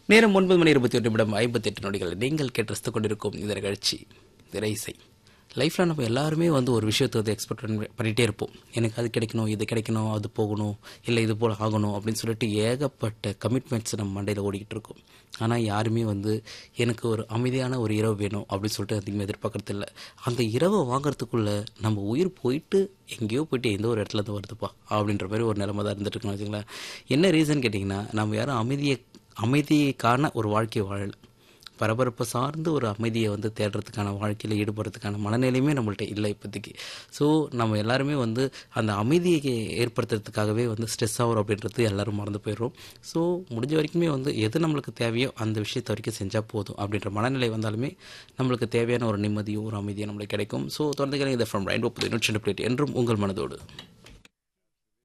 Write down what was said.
நேரம் ஒன்பது மணி இருபத்தி ஒன்று நிமிடம் ஐம்பத்தி எட்டு நொடிகள் நீங்கள் கேட்டு ரசித்துக் கொண்டிருக்கும் இந்த நிகழ்ச்சி திரை இசை லைஃப்பில் நம்ம எல்லாருமே வந்து ஒரு விஷயத்தை வந்து எக்ஸ்பெக்ட் பண்ணிகிட்டே இருப்போம் எனக்கு அது கிடைக்கணும் இது கிடைக்கணும் அது போகணும் இல்லை இது போல் ஆகணும் அப்படின்னு சொல்லிட்டு ஏகப்பட்ட கமிட்மெண்ட்ஸ் நம்ம மண்டையில் ஓடிக்கிட்டு இருக்கோம் ஆனால் யாருமே வந்து எனக்கு ஒரு அமைதியான ஒரு இரவு வேணும் அப்படின்னு சொல்லிட்டு அதிகமாக எதிர்பார்க்கறது இல்லை அந்த இரவை வாங்குறதுக்குள்ள நம்ம உயிர் போயிட்டு எங்கேயோ போயிட்டு எந்த ஒரு இடத்துல இருந்து வருதுப்பா அப்படின்ற மாதிரி ஒரு நிலைமை தான் இருந்துட்டு இருக்குன்னு வச்சுங்களேன் என்ன ரீசன் கேட்டிங்கன்னா நம்ம யாரும் அமைதியை அமைதிக்கான ஒரு வாழ்க்கையை வாழலை பரபரப்பை சார்ந்து ஒரு அமைதியை வந்து தேடுறதுக்கான வாழ்க்கையில் ஈடுபடுறதுக்கான மனநிலையுமே நம்மள்ட்ட இல்லை இப்போதைக்கு ஸோ நம்ம எல்லாருமே வந்து அந்த அமைதியை ஏற்படுத்துறதுக்காகவே வந்து ஸ்ட்ரெஸ் ஆகிறோம் அப்படின்றது எல்லாரும் மறந்து போயிடுறோம் ஸோ முடிஞ்ச வரைக்குமே வந்து எது நம்மளுக்கு தேவையோ அந்த விஷயத்தை வரைக்கும் செஞ்சால் போதும் அப்படின்ற மனநிலை வந்தாலுமே நம்மளுக்கு தேவையான ஒரு நிம்மதியும் ஒரு அமைதியும் நம்மளுக்கு கிடைக்கும் ஸோ தொடர்ந்து இந்த ஃப்ரம் ரெயின்போ புது நூற்றி என்றும் உங்கள் மனதோடு